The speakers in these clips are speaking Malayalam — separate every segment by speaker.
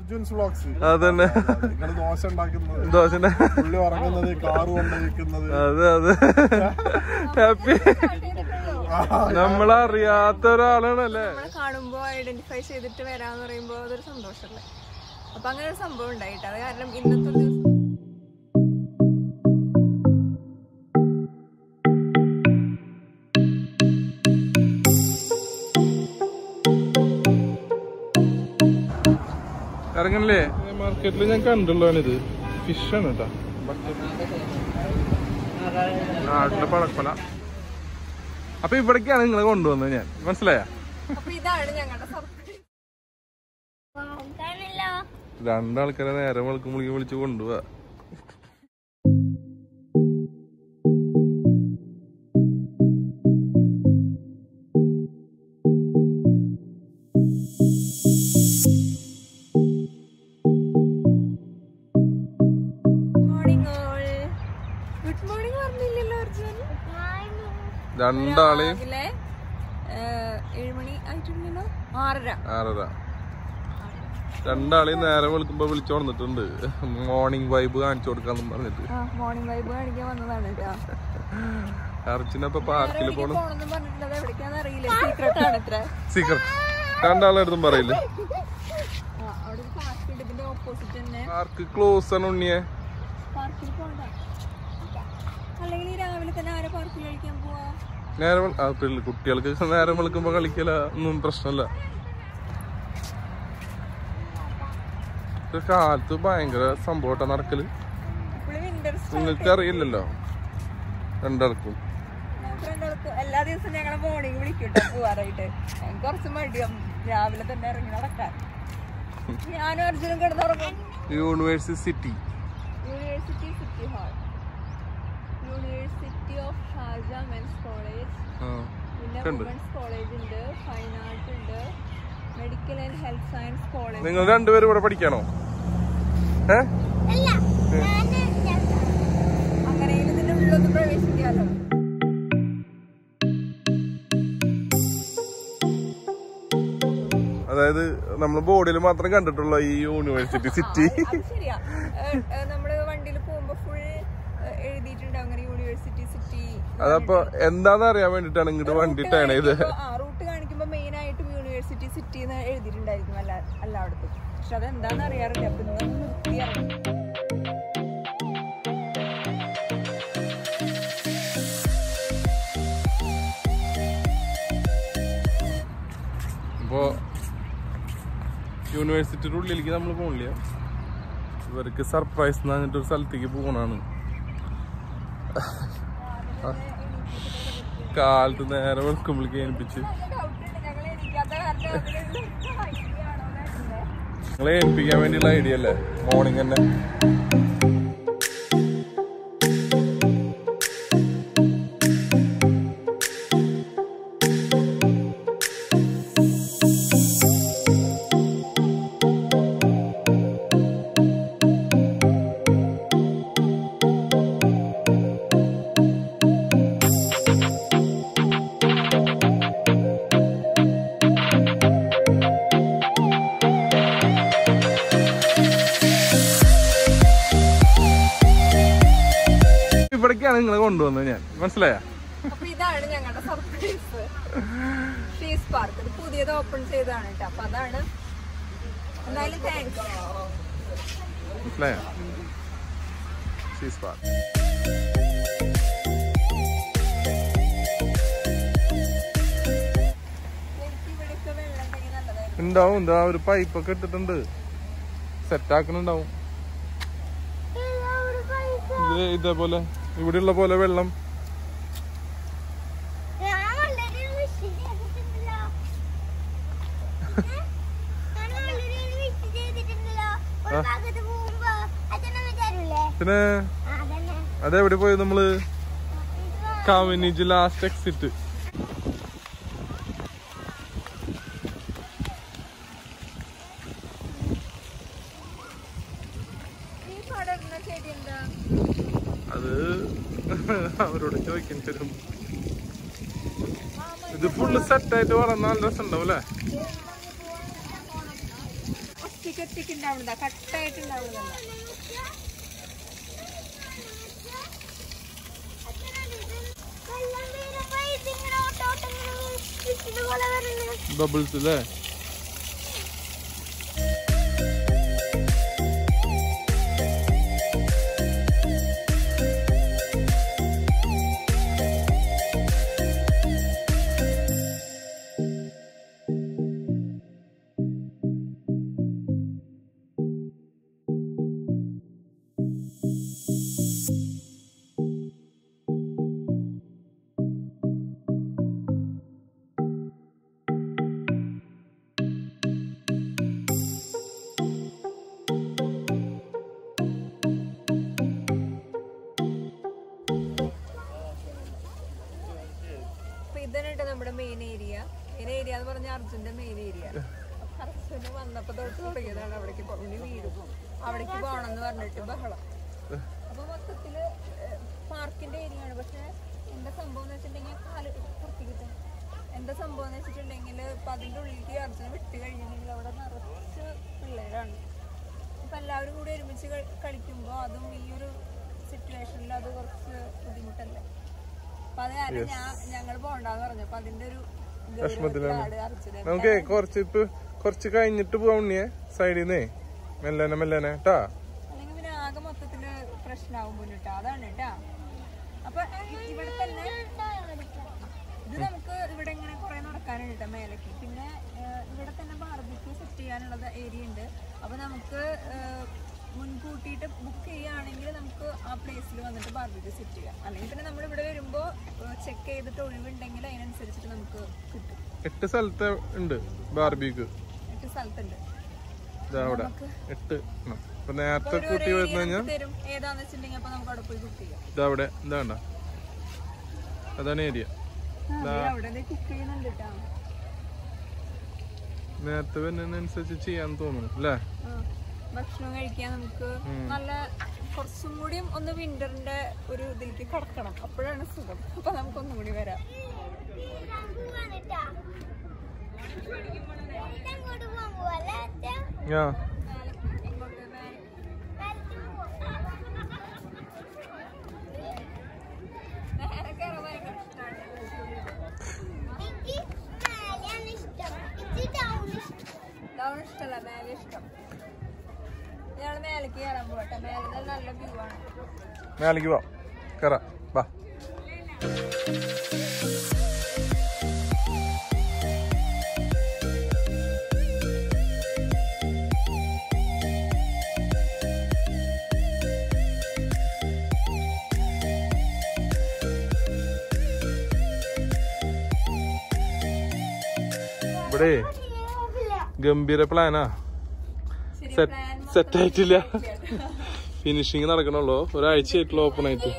Speaker 1: അർജുൻസ് വ്ളോഗ്സ്
Speaker 2: അതന്നെ
Speaker 1: നിങ്ങൾ ദോശ ഉണ്ടാക്കുന്നത്
Speaker 2: ദോശന്റെ
Speaker 1: പുള്ളി ഉറങ്ങുന്നത് കാറ് കൊണ്ടിരിക്കുന്നത്
Speaker 2: അതെ അതെ ഹാപ്പി നമ്മളറിയാത്ത ഒരാളാണല്ലേ
Speaker 3: നമ്മളെ കാണുമ്പോ ഐഡന്റിഫൈ ചെയ്തിട്ട് വരാന്ന് പറയുമ്പോ അതൊരു സന്തോഷല്ലേ അപ്പൊ അങ്ങനെ ഒരു സംഭവം ഉണ്ടായിട്ട് അത് കാരണം ഇന്നത്തെ ഒരു ദിവസം
Speaker 2: ഇറങ്ങണില്ലേ മാർക്കറ്റിൽ ഞാൻ കണ്ടുള്ളൂ ഇത് ഫിഷാണ് കേട്ടോ നാട്ടിലെ പടക്കൊല അപ്പൊ ഇവിടേക്കാണ് നിങ്ങളെ കൊണ്ടുവന്നത് ഞാൻ മനസ്സിലായ
Speaker 3: അപ്പൊ ഇതാണ് ഞങ്ങളുടെ സർപ്രൈസ്
Speaker 2: രണ്ടാൾക്കാരെ നേരെ വെളുക്കുമ്പോഴേക്കും വിളിച്ച് കൊണ്ടുപോവാ
Speaker 3: മോർണിംഗ് ഓൾ ഗുഡ് മോർണിംഗ് പറഞ്ഞില്ലല്ലോ അർജുൻ
Speaker 2: രണ്ടാളെയും
Speaker 3: രാവിലെ ഏഴ് മണി ആയിട്ടുണ്ടല്ലോ ആറര
Speaker 2: ആറര രണ്ടാളെയും നേരെ വിളിക്കുമ്പോ വിളിച്ചു വന്നിട്ടുണ്ട് മോർണിംഗ് വൈബ് കാണിച്ചു കൊടുക്കാന്നും പറഞ്ഞിട്ട്
Speaker 3: ആ മോർണിംഗ് വൈബ് കാണിക്കാൻ വന്നതാണ് കേട്ടോ
Speaker 2: അർജുനപ്പൊ പാർക്കിൽ പോണം
Speaker 3: പോണെന്നും പറഞ്ഞിട്ടുണ്ട് അത് എവിടേക്കാന്ന് അറിയില്ല സീക്രട്ട് ആണ് ഇത്ര
Speaker 2: സീക്രട്ട് രണ്ടാളെടുത്തും പറയില്ലേ
Speaker 3: ആ, അവിടെ ഒരു പാർക്ക് ഉണ്ട് ഇതിന്റെ ഓപ്പോസിറ്റ് തന്നെ
Speaker 2: പാർക്ക് ക്ലോസ് ആണ് ഉണ്ണിയെ
Speaker 3: പാർക്കിൽ പോണ്ട അല്ലെങ്കിൽ ഈ രാവിലെ തന്നെ ആരെ പാർക്കിൽ കഴിക്കാൻ പോവാ
Speaker 2: നേരെ വെളു- ആ, പിള്ള- കുട്ടികൾക്ക് നേരം വിളിക്കുമ്പോ കളിക്കല ഒന്നും പ്രശ്നമല്ല ഇത് കാലത്ത് ഭയങ്കര സംഭവട്ടാ നടക്കല്
Speaker 3: ഇപ്പോഴും വിന്റർ
Speaker 2: നിങ്ങൾക്ക് അറിയില്ലല്ലോ രണ്ടാൾക്കും
Speaker 3: ഞങ്ങൾക്ക് രണ്ടാൾക്കും എല്ലാ ദിവസവും ഞങ്ങളെ മോർണിംഗ് വിളിക്കൂട്ടോ പോവാറായിട്ട് ഞങ്ങൾക്ക് കുറച്ച് മടിയും രാവിലെ തന്നെ ഇറങ്ങി നടക്കാൻ ഞാനും അർജുനും കിടന്നുറങ്ങും
Speaker 2: university city
Speaker 3: university city hall university of Sharjah men's college പിന്നെ
Speaker 2: ഉണ്ട്.
Speaker 3: വുമൻസ് കോളേജ് ഉണ്ട് ഫൈൻ ആർട്ട് ഉണ്ട് medical and health science college
Speaker 2: നിങ്ങൾ രണ്ടുപേരും ഇവിടെ പഠിക്കാണോ ഏ
Speaker 3: അങ്ങനെ ഇതിന്റെ ഉള്ളൊന്ന് പ്രവേശിക്കാലോ
Speaker 2: അതായത് നമ്മൾ ബോർഡിൽ മാത്രം കണ്ടിട്ടുള്ള ഈ യൂണിവേഴ്സിറ്റി സിറ്റി
Speaker 3: അത് ശരിയാ ഏഹ്, ഏഹ്, നമ്മള് വണ്ടിയിൽ പോകുമ്പോ ഫുൾ എഴുതിയിട്ടുണ്ട് അങ്ങനെ യൂണിവേഴ്സിറ്റി സിറ്റി
Speaker 2: അതപ്പോ എന്താന്ന് അറിയാൻ വേണ്ടിട്ടാണ് ഇങ്ങോട്ട് വണ്ടി ടേൺ ചെയ്ത്
Speaker 3: ആ റൂട്ട് കാണിക്കുമ്പോ മെയിൻ ആയിട്ടും യൂണിവേഴ്സിറ്റി സിറ്റി എന്ന് എഴുതിയിട്ടുണ്ടായിരിക്കും എല്ലാ എല്ലായിടത്തും പക്ഷെ അതെന്താന്ന് അറിയാറില്ല അപ്പൊ ഇന്നൊന്ന് നിർത്തിയായിരുന്നു
Speaker 2: അപ്പോ യൂണിവേഴ്സിറ്റിയുടെ ഉള്ളിലേക്ക് നമ്മൾ പോണില്ല ഇവർക്ക് സർപ്രൈസ് എന്ന് പറഞ്ഞിട്ട് ഒരു സ്ഥലത്തേക്ക് പോകണാണ് കാലത്ത് നേരെ വെളുക്കുമ്പോഴേക്ക് ഏൽപ്പിച്ച്
Speaker 3: ഞങ്ങൾ എനിക്കാത്ത കാരണം
Speaker 2: നിങ്ങളെ ഏൽപ്പിക്കാൻ വേണ്ടിയുള്ള ഐഡിയ അല്ലേ മോർണിംഗ് തന്നെ ഇവിടേക്കാണ് നിങ്ങളെ കൊണ്ടുവന്നത് ഞാൻ മനസ്സിലായ
Speaker 3: അപ്പൊ ഇതാണ് ഞങ്ങളുടെ സർപ്രൈസ് ഷീസ് പാർക്ക് ഇത് പുതിയത് ഓപ്പൺ ചെയ്തതാണ് കേട്ടോ അപ്പൊ അതാണ് എന്തായാലും താങ്ക്സ്
Speaker 2: മനസ്സിലായ സീസ് പാർക്ക്
Speaker 3: എനിക്ക് ഇവിടെയൊക്കെ വെള്ളം ഉണ്ടെങ്കിൽ നല്ലതായിരുന്നു
Speaker 2: ഉണ്ടാവും എന്താ ഒരു പൈപ്പൊക്കെ ഇട്ടിട്ടുണ്ട് സെറ്റ് ആക്കണുണ്ടാവും ഇത് ഇതേപോലെ ഇവിടെയുള്ള പോലെ വെള്ളം പിന്നെ അതെവിടെ പോയത് നമ്മള് കാമിനിജ് ലാസ്റ്റ് എക്സിറ്റ്
Speaker 3: ഈ പടരുന്ന ചെടി എന്താ
Speaker 2: അത് അവരോട് ചോദിക്കാൻ തരും ഇത് ഫുള്ള് സെറ്റ് ആയിട്ട് വളർന്ന നല്ല രസം ഉണ്ടാവും അല്ലേ
Speaker 3: ഒറ്റയ്ക്ക് ഒറ്റയ്ക്ക് ഉണ്ടാവുന്നതാ കട്ടായിട്ട് ഉണ്ടാവുന്നതല്ല
Speaker 2: ബബിൾസ് അല്ലേ
Speaker 3: അപ്പൊ ഇതന്നെ നമ്മുടെ മെയിൻ ഏരിയ മെയിൻ ഏരിയ എന്ന് പറഞ്ഞാൽ അർജുന്റെ മെയിൻ ഏരിയ അർജുന് വന്നപ്പോ തൊട്ട് തുടങ്ങിയതാണ് അവിടേക്ക് പറഞ്ഞു വീട് അവിടേക്ക് പോകണം എന്ന് പറഞ്ഞിട്ട് ബഹളം അപ്പൊ മൊത്തത്തില് പാർക്കിന്റെ ഏരിയ ആണ് പക്ഷെ എന്താ സംഭവം എന്ന് വെച്ചിട്ടുണ്ടെങ്കിൽ കാല് പുറത്തേക്ക് എന്താ സംഭവം എന്ന് വെച്ചിട്ടുണ്ടെങ്കിൽ ഇപ്പൊ അതിന്റെ ഉള്ളിലേക്ക് അർജുന വിട്ട് കഴിഞ്ഞിട്ടുണ്ടെങ്കിൽ അവിടെ നിറച്ച് പിള്ളേരാണ് ഇപ്പൊ എല്ലാവരും കൂടി ഒരുമിച്ച് കളി- കളിക്കുമ്പോ അതും ഈ ഒരു സിറ്റുവേഷനിൽ അത് കുറച്ച് ബുദ്ധിമുട്ടല്ലേ അപ്പൊ അത് കാരണം ഞാൻ ഞങ്ങൾ പോണ്ടെന്ന് പറഞ്ഞു അപ്പൊ അതിന്റെ ഒരു ഗൗരവത്തിലാണ് അർജുന
Speaker 2: നമുക്ക് കുറച്ച് ഇപ്പൊ കുറച്ച് കഴിഞ്ഞിട്ട് പോവാ ഉണ്ണിയെ സൈഡിൽ നിന്നേ മെല്ലനെ മെല്ലനെ ട്ടാ
Speaker 3: അല്ലെങ്കിൽ പിന്നെ ആകെ മൊത്തത്തില് പ്രശ്നമാവും മുന്നിട്ട് അതാണ് കേട്ടാ അപ്പൊ ഇ- ഇവിടെ തന്നെ ഇത് നമുക്ക് ഇവിടെ ഇങ്ങനെ കുറെ നടക്കാനുണ്ട് ട്ടോ മേലേക്ക് പിന്നെ ഏഹ്, ഇവിടെ തന്നെ ബാർബിക്യൂ സെറ്റ് ചെയ്യാനുള്ളത് ഏരിയ ഉണ്ട് അപ്പൊ നമുക്ക് ഏഹ്, മുൻകൂട്ടിയിട്ട് ബുക്ക് ചെയ്യുകയാണെങ്കിൽ നമുക്ക് ആ പ്ലേസിൽ വന്നിട്ട് ബാർബിക്യൂ സെറ്റ് ചെയ്യാം അല്ലെങ്കിൽ പിന്നെ നമ്മൾ ഇവിടെ വരുമ്പോൾ ചെക്ക് ചെയ്തിട്ട് ഒഴിവുണ്ടെങ്കിൽ അതിനനുസരിച്ചിട്ട് നമുക്ക് കിട്ടും
Speaker 2: എട്ട് സ്ഥലത്ത് ഉണ്ട് ബാർബിക്ക്
Speaker 3: എട്ട് സ്ഥലത്തുണ്ട്
Speaker 2: ഇതാ അവിടെ എട്ട് എണ്ണം. അപ്പൊ നേരത്തെ
Speaker 3: ഒരു
Speaker 2: കൂട്ടി
Speaker 3: area
Speaker 2: വരുന്ന കഴിഞ്ഞാൽ
Speaker 3: നമുക്ക് തരും ഏതാന്ന് വെച്ചിട്ടുണ്ടെങ്കിൽ അപ്പൊ നമുക്ക് അവിടെ പോയി ബുക്ക് ചെയ്യാം
Speaker 2: ഇതാ അവിടെ ഇതാ കണ്ട അതാണ് ഏരിയ
Speaker 3: ആ, ദേ അവിടെ കുക്ക് ചെയ്യുന്നുണ്ട് ട്ടോ.
Speaker 2: നേരത്തെ വരുന്നതിനനുസരിച്ച് ചെയ്യാൻ തോന്നുന്നു അല്ലേ
Speaker 3: ആ, ഭക്ഷണം കഴിക്കാൻ നമുക്ക് നല്ല കുറച്ചും കൂടിയും ഒന്ന് വിന്ററിന്റെ ഒരു ഇതിലേക്ക് കടക്കണം അപ്പോഴാണ് സുഖം അപ്പൊ നമുക്ക് ഒന്നും കൂടി വരാം
Speaker 2: ആ
Speaker 3: ഇങ്ങോട്ട് മേലെ. നേരെ കയറാൻ ഭയങ്കര ഇഷ്ടമാണ് ഡൗൺ ഇഷ്ടമല്ല മേലെ ഇഷ്ടം ഞങ്ങൾ മേലേക്ക് കയറാൻ പോട്ടെ മേലെ നിന്ന് നല്ല വ്യൂ ആണ്
Speaker 2: മേലേക്ക് പോവാം കയറാം വാ ഇവിടെ ഗംഭീര പ്ലാനാ
Speaker 3: ശരി
Speaker 2: സെറ്റ്
Speaker 3: plan
Speaker 2: സെറ്റ് ആയിട്ടില്ല ഫിനിഷിങ് നടക്കണുള്ളൂ ഒരാഴ്ച ആയിട്ടുള്ള ഓപ്പൺ ആയിട്ട്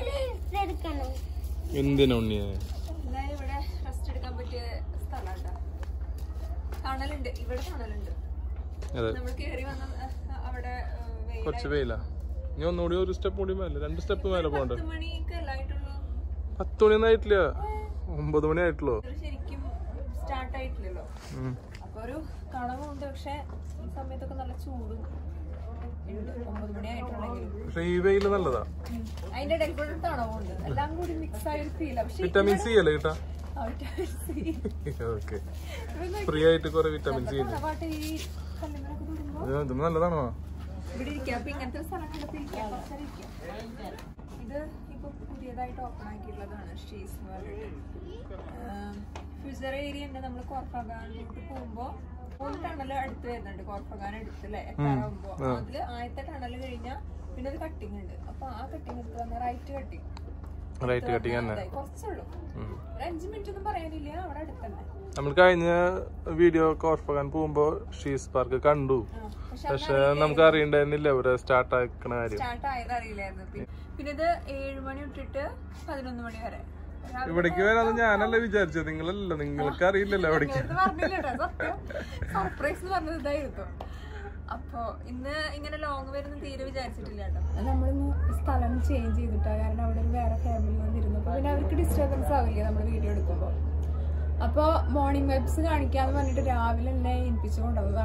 Speaker 2: എന്തിനാ ഉണ്ണിയെ
Speaker 3: എന്നാ ഇവിടെ റെസ്റ്റ് എടുക്കാൻ പറ്റിയ സ്ഥലമാട്ടാ തണലുണ്ട് ഇവിടെ തണലുണ്ട്
Speaker 2: അതെ
Speaker 3: നമ്മൾ കേറി വന്ന അഹ് അവിടെ അഹ് വെയിലായി.
Speaker 2: കുറച്ച് വെയില ഇനി ഒന്നുകൂടി ഒരു സ്റ്റെപ്പ് കൂടി മേലെ രണ്ട് സ്റ്റെപ്പ് മേലെ പോകണ്ട
Speaker 3: പത്ത് മണിക്ക് അല്ലായിട്ടുള്ളൂ
Speaker 2: പത്ത് മണിയൊന്നും ആയിട്ടില്ല ഒമ്പത് മണി ആയിട്ടുള്ളൂ
Speaker 3: ഇത് ശരിക്കും സ്റ്റാർട്ട് ആയിട്ടില്ലല്ലോ
Speaker 2: ഉം.
Speaker 3: അപ്പൊ ഒരു തണവുണ്ട് പക്ഷെ ഈ സമയത്തൊക്കെ നല്ല ചൂടും ഉണ്ട് ഒമ്പത് മണി ആയിട്ടുണ്ടെങ്കിലും
Speaker 2: പക്ഷെ ഈ വെയില് നല്ലതാ
Speaker 3: അതിന്റെ ഇടയിൽ കൂടെ ഒരു തണവുണ്ട് എല്ലാം കൂടി മിക്സ് ആയ ഒരു ഫീല പക്ഷെ
Speaker 2: വിറ്റാമിൻ സി അല്ലേ കിട്ടാ
Speaker 3: ആ vitamin C.
Speaker 2: ഓക്കെ
Speaker 3: ഇവിടെ
Speaker 2: ഫ്രീ ആയിട്ട് കുറെ വിറ്റാമിൻ സി ഉണ്ട്
Speaker 3: തറവാട്ട് ഈ കല്ലുമലൊക്കെ തൊടുമ്പോ
Speaker 2: ഇത് ഇതും നല്ലതാണോ
Speaker 3: ഇവിടെ ഇരിക്കാം അപ്പൊ ഇങ്ങനത്തെ സ്ഥലങ്ങളൊക്കെ ഇരിക്കാം കുറച്ചേരം ഇരിക്കാം ഇത് ഇപ്പൊ പുതിയതായിട്ട് ഓപ്പൺ ആക്കിയിട്ടുള്ളതാണ് ഷീസ് എന്ന് പറഞ്ഞിട്ട് ഫ്യൂച്ചർ ഏരിയ ഉണ്ട് നമ്മൾ കോർഫഗാനിലോട്ട് പോകുമ്പോ മൂന്ന് ടണൽ അടുത്ത് വരുന്നുണ്ട് കോർഫഗാൻ അടുത്ത് അല്ലേ എത്താറാകുമ്പോ അതില് ആദ്യത്തെ ടണൽ കഴിഞ്ഞാൽ പിന്നെ ഒരു കട്ടിങ് ഉണ്ട് അപ്പൊ ആ കട്ടിങ് എടുത്ത് വന്ന റൈറ്റ് കട്ടിങ്
Speaker 2: റൈറ്റ് കട്ടിങ് തന്നെ
Speaker 3: കുറച്ചുള്ളൂ
Speaker 2: ഉം.
Speaker 3: ഒരു അഞ്ചു മിനിറ്റ് ഒന്നും പറയാനില്ല അവിടെ അടുത്ത് തന്നെ
Speaker 2: നമ്മൾ കഴിഞ്ഞ വീഡിയോ കോർഫകാൻ പോകുമ്പോ ഷീസ് പാർക്ക് കണ്ടു
Speaker 3: ആ, പക്ഷെ
Speaker 2: പക്ഷെ നമുക്ക് അറിയണ്ടായിരുന്നില്ല ഇവിടെ സ്റ്റാർട്ട് ആക്കണ കാര്യം
Speaker 3: സ്റ്റാർട്ട് ആയത് അറിയില്ലായിരുന്നു പി- പിന്നെ ഇത് ഏഴ് മണി തൊട്ടിട്ട് പതിനൊന്ന് മണി വരെ രാവിലെ
Speaker 2: ഇവിടേക്ക് വരാന്ന് ഞാനല്ല വിചാരിച്ചത് നിങ്ങളല്ല നിങ്ങൾക്ക് അറിയില്ലല്ലോ എവിടേക്ക്
Speaker 3: നേരത്തെ പറഞ്ഞില്ല കേട്ടോ, സത്യം സർപ്രൈസ് എന്ന് പറഞ്ഞത് ഇതായിരുന്നു അപ്പൊ ഇന്ന് ഇങ്ങനെ ലോങ് വരുന്ന തീരെ വിചാരിച്ചിട്ടില്ല കേട്ടോ നമ്മളിന്ന് സ്ഥലം ചേഞ്ച് ചെയ്തിട്ടാ കാരണം അവിടെ ഒരു വേറെ ഫാമിലി വന്നിരുന്നു അപ്പൊ പിന്നെ അവർക്ക് ഡിസ്റ്റർബൻസ് ആവില്ലേ നമ്മൾ വീഡിയോ എടുക്കുമ്പോൾ അപ്പൊ മോർണിംഗ് വെബ്സ് കാണിക്കാന്ന് പറഞ്ഞിട്ട് രാവിലെ എന്നെ ഏൽപ്പിച്ചു കൊണ്ടുവന്നതാണ്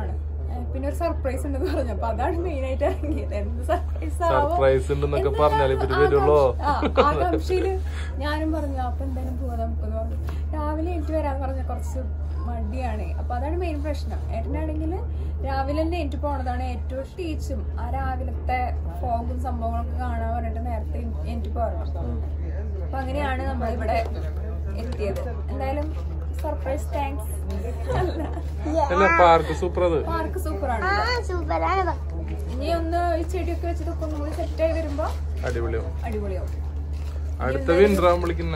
Speaker 3: ഏഹ് പിന്നെ ഒരു സർപ്രൈസ് ഉണ്ടെന്ന് പറഞ്ഞു അപ്പൊ അതാണ് മെയിൻ ആയിട്ട് ഇറങ്ങിയത് എന്ത് സർപ്രൈസ്
Speaker 2: സർപ്രൈസ് ഉണ്ടെന്നൊക്കെ പറഞ്ഞാൽ ഇവര് വരുള്ളൂ
Speaker 3: ആകാംക്ഷയില് ഞാനും പറഞ്ഞു അപ്പൊ എന്തായാലും പോവാ നമുക്കെന്ന് പറഞ്ഞു രാവിലെ എനിക്ക് വരാന്ന് പറഞ്ഞ കുറച്ച് മടിയാണ് അപ്പൊ അതാണ് മെയിൻ പ്രശ്നം ഏട്ടനാണെങ്കിൽ രാവിലെ തന്നെ എനിക്ക് പോണതാണ് ഏറ്റവും ടീച്ചും ആ രാവിലത്തെ ഫോഗും സംഭവങ്ങളൊക്കെ കാണാൻ പറഞ്ഞിട്ട് നേരത്തെ എനിക്ക് പോരണം അപ്പൊ അങ്ങനെയാണ് നമ്മൾ ഇവിടെ എത്തിയത് എന്തായാലും സർപ്രൈസ് താങ്ക്സ് അല്ല
Speaker 2: അല്ല പാർക്ക് സൂപ്പർ അത്
Speaker 3: പാർക്ക് സൂപ്പറാണ്
Speaker 4: സൂപ്പറാണ്
Speaker 3: ഇനി ഒന്ന് ഈ ചെടിയൊക്കെ വെച്ചിട്ടൊക്കെ ഒന്നും കൂടി സെറ്റ് ആയി വരുമ്പോ
Speaker 2: അടിപൊളിയാവും
Speaker 3: അടിപൊളിയാവും
Speaker 2: അടുത്ത വിന്റർ ആകുമ്പോഴേക്കുന്ന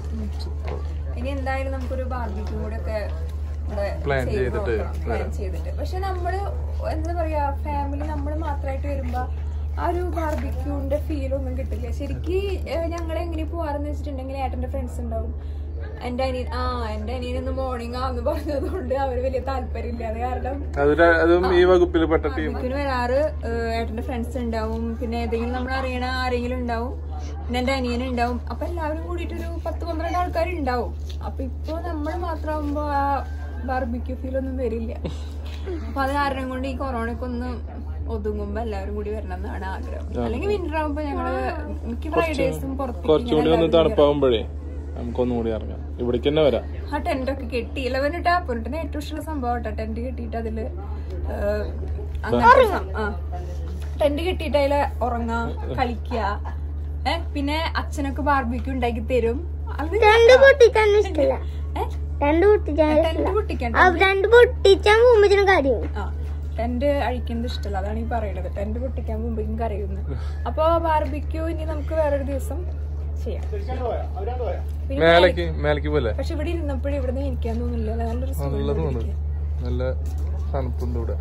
Speaker 3: ഇനി എന്തായാലും നമുക്കൊരു ബാർബിക്യൂ കൂടെ ഒക്കെ ഇവിടെ
Speaker 2: Plan
Speaker 3: ചെയ്ത്
Speaker 2: ചെയ്തിട്ട്
Speaker 3: നോക്കണം. Plan ചെയ്തിട്ട് പക്ഷെ നമ്മള് എന്താ പറയാ ഫാമിലി നമ്മൾ മാത്രമായിട്ട് വരുമ്പോ ആ ഒരു ബാർബിക്യൂന്റെ ഫീൽ ഒന്നും കിട്ടില്ല ശരിക്ക് ഞങ്ങൾ എങ്ങനെ പോവാറെന്ന് വെച്ചിട്ടുണ്ടെങ്കിൽ ഏട്ടന്റെ ഫ്രണ്ട്സ് ഉണ്ടാവും എന്റെ അനിയൻ ആ എന്റെ അനിയൻ മോർണിംഗ് ആന്ന് പറഞ്ഞതുകൊണ്ട് അവര് വലിയ താല്പര്യമില്ല അത് കാരണം
Speaker 2: അത് ര- അതും ഈ വകുപ്പിൽ പെട്ട ടീം
Speaker 3: ബാർബിക്യൂന് വരാറ് ഏഹ്, ഏട്ടന്റെ ഫ്രണ്ട്സ് ഉണ്ടാവും പിന്നെ ഏതെങ്കിലും നമ്മൾ അറിയണ ആരെങ്കിലും ഉണ്ടാവും പിന്നെ എന്റെ അനിയൻ ഉണ്ടാവും അപ്പൊ എല്ലാവരും കൂടിയിട്ട് ഒരു പത്ത് പന്ത്രണ്ട് ആൾക്കാർ ഉണ്ടാവും അപ്പൊ ഇപ്പൊ നമ്മൾ മാത്രമാകുമ്പോ ആ ബാർബിക്യൂ ഫീൽ ഒന്നും വരില്ല അപ്പൊ അത് കാരണം കൊണ്ട് ഈ കൊറോണയ്ക്ക് ഒന്ന് ഒതുങ്ങുമ്പോ എല്ലാവരും കൂടി വരണം എന്നാണ് ആഗ്രഹം അല്ലെങ്കിൽ വിന്റർ ആകുമ്പോ ഞങ്ങള് മിക്ക ഫ്രൈഡേസും
Speaker 2: കുറച്ചുകൂടി ഒന്ന്
Speaker 3: പുറത്ത്
Speaker 2: തണുപ്പാകുമ്പോഴേ നമുക്കൊന്നും കൂടി ഇറങ്ങാം ഇവിടേക്ക് തന്നെ വരാം
Speaker 3: ആ ടെന്റ് ഒക്കെ കെട്ടി ഇലവന് ടാപ്പൊന്നിട്ട് ഏറ്റവും ഇഷ്ടമുള്ള സംഭവം കേട്ടോ ടെന്റ് കെട്ടിയിട്ട് അതില് ഏഹ്, അങ്ങനത്തെ സം- ആ ടെന്റ് കെട്ടിയിട്ട് അതില് ഉറങ്ങാം കളിക്കുക ഏ പിന്നെ അച്ഛനൊക്കെ ബാർബിക്യൂ ഉണ്ടാക്കി തരും അത്
Speaker 4: രണ്ട് പൊട്ടിച്ചാൻ ഇഷ്ടമില്ല
Speaker 3: ഏ?
Speaker 4: രണ്ട് പൊട്ടിച്ചാൻ
Speaker 3: ടെന്റ് പൊട്ടിക്കണ്ട
Speaker 4: ആ രണ്ട് പൊട്ടിച്ചാൻ പോകുമ്പോഴത്തേനും കാര്യം
Speaker 3: ആ ടെന്റ് അഴിക്കുന്നത് ഇഷ്ടമല്ല അതാണ് ഈ പറയുന്നത് ടെന്റ് പൊട്ടിക്കാൻ മുമ്പേക്കും കരയുന്നു അപ്പൊ ബാർബിക്യൂ ഇനി നമുക്ക് വേറൊരു ദിവസം ചെയ്യാം പിന്നെ
Speaker 2: മേലേക്ക് മേലേക്ക് പോലെ
Speaker 3: പക്ഷെ ഇവിടെ ഇരുന്നപ്പോഴും ഇവിടെ നിന്ന് ഇരിക്കാൻ തോന്നില്ല നല്ലൊരു സുഖം
Speaker 2: നല്ല
Speaker 3: ഇവിടെ
Speaker 2: തോന്നുന്നു
Speaker 3: ഇരിക്കാൻ.
Speaker 2: നല്ല തണുപ്പുണ്ട് ഇവിടെ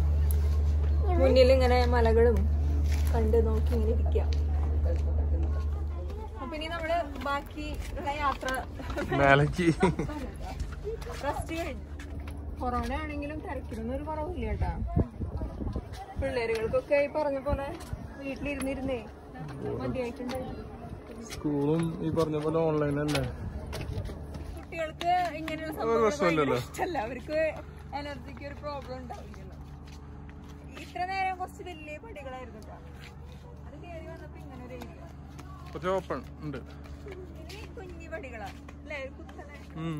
Speaker 3: മുന്നിൽ ഇങ്ങനെ മലകളും കണ്ട് നോക്കി ഇങ്ങനെ ഇരിക്കാം അപ്പൊ ഇനി നമ്മള് ബാക്കി ഉള്ള യാത്ര
Speaker 2: മേലേക്ക്
Speaker 3: റെസ്റ്റ് കഴിഞ്ഞു കൊറോണ ആണെങ്കിലും തിരക്കിലൊന്നും ഒരു കുറവില്ല കേട്ടാ പിള്ളേരുകൾക്കൊക്കെ ഈ പറഞ്ഞ പോലെ വീട്ടിലിരുന്നിരുന്നേ മതിയായിട്ടുണ്ടായിരുന്നു
Speaker 2: സ്കൂളും ഈ പറഞ്ഞ പോലെ ഓൺലൈൻ അല്ലേ
Speaker 3: കുട്ടികൾക്ക് ഇങ്ങനെയുള്ള
Speaker 2: ഒരു
Speaker 3: സംഭവങ്ങൾ
Speaker 2: പ്രശ്നമില്ലല്ലോ.
Speaker 3: ഭയങ്കര ഇഷ്ടല്ല അവർക്ക് എനർജിക്ക് ഒരു പ്രോബ്ലം ഉണ്ടാവില്ലല്ലോ ഇത്ര നേരം കുറച്ച് വലിയ പടികളായിരുന്നു കേട്ടോ അത് കയറി വന്നപ്പോ ഇങ്ങനെ ഒരു ഏരിയ
Speaker 2: കുറച്ച് ഓപ്പൺ ഉണ്ട്
Speaker 3: ഇനി കുഞ്ഞി പടികളാ അല്ലേ കുത്തനെ
Speaker 2: ഉം.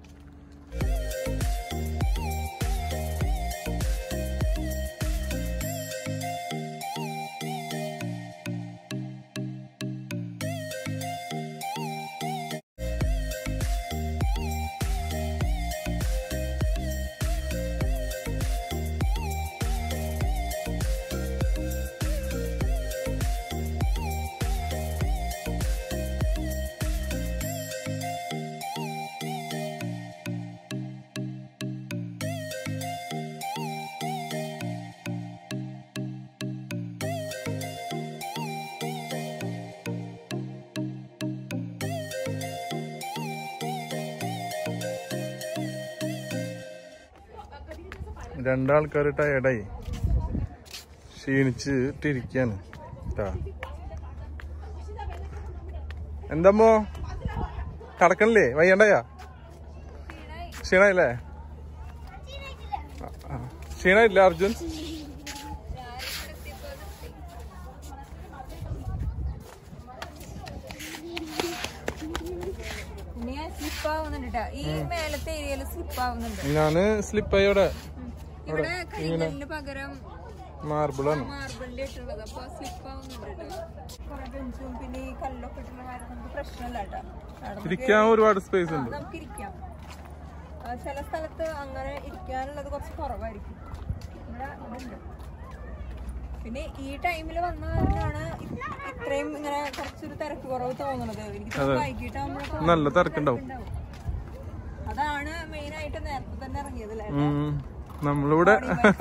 Speaker 2: രണ്ടാൾക്കാർ ടയർഡായി ക്ഷീണിച്ചിട്ടിരിക്കാണ് ട്ടാ. എന്തമ്മോ കടക്കണില്ലേ വയ്യണ്ടയാ ക്ഷീണായില്ലേ ആ, ആ. ക്ഷീണായില്ല അർജുൻ
Speaker 3: ഇനി സ്ലിപ്പ് ആവുന്നുണ്ട് ട്ടോ. ഈ മേലത്തെ ഏരിയയിൽ സ്ലിപ്പ് ആവുന്നുണ്ട്
Speaker 2: ഞാന് സ്ലിപ്പായി അവിടെ
Speaker 3: ഇവിടെ കരിങ്കല്ലിന് പകരം
Speaker 2: മാർബിളാണ്
Speaker 3: മാർബിളിന്റെ ഇട്ടുള്ളത് അപ്പൊ സ്ലിപ്പ് ആവുന്നുണ്ട് ട്ടോ. കുറെ ബെഞ്ചും പിന്നെ ഈ കല്ലൊക്കെ ഇട്ടുള്ള കാര്യം നമുക്ക് പ്രശ്നമല്ല കേട്ടോ അവിടെ
Speaker 2: ഇരിക്കാൻ ഒരുപാട് സ്പേസ് ഉണ്ട്
Speaker 3: നമുക്ക് ഇരിക്കാം ആ, ചില സ്ഥലത്ത് അങ്ങനെ ഇരിക്കാനുള്ളത് കുറച്ച് കുറവായിരിക്കും ഇവിടെ ഇതുണ്ട് പിന്നെ ഈ ടൈമിൽ വന്ന കാരണമാണ് ഇ- ഇത്രയും ഇങ്ങനെ കുറച്ചൊരു തിരക്ക് കുറവ് തോന്നുന്നത് എനിക്ക് തോന്നുന്നു വൈകിട്ടാകുമ്പോഴൊക്കെ
Speaker 2: നല്ല തിരക്കുണ്ടാവും
Speaker 3: ഉണ്ടാവും. അതാണ് മെയിൻ ആയിട്ട് നേരത്തെ തന്നെ ഇറങ്ങിയത് അല്ലേ
Speaker 2: ഉം. നമ്മളിവിടെ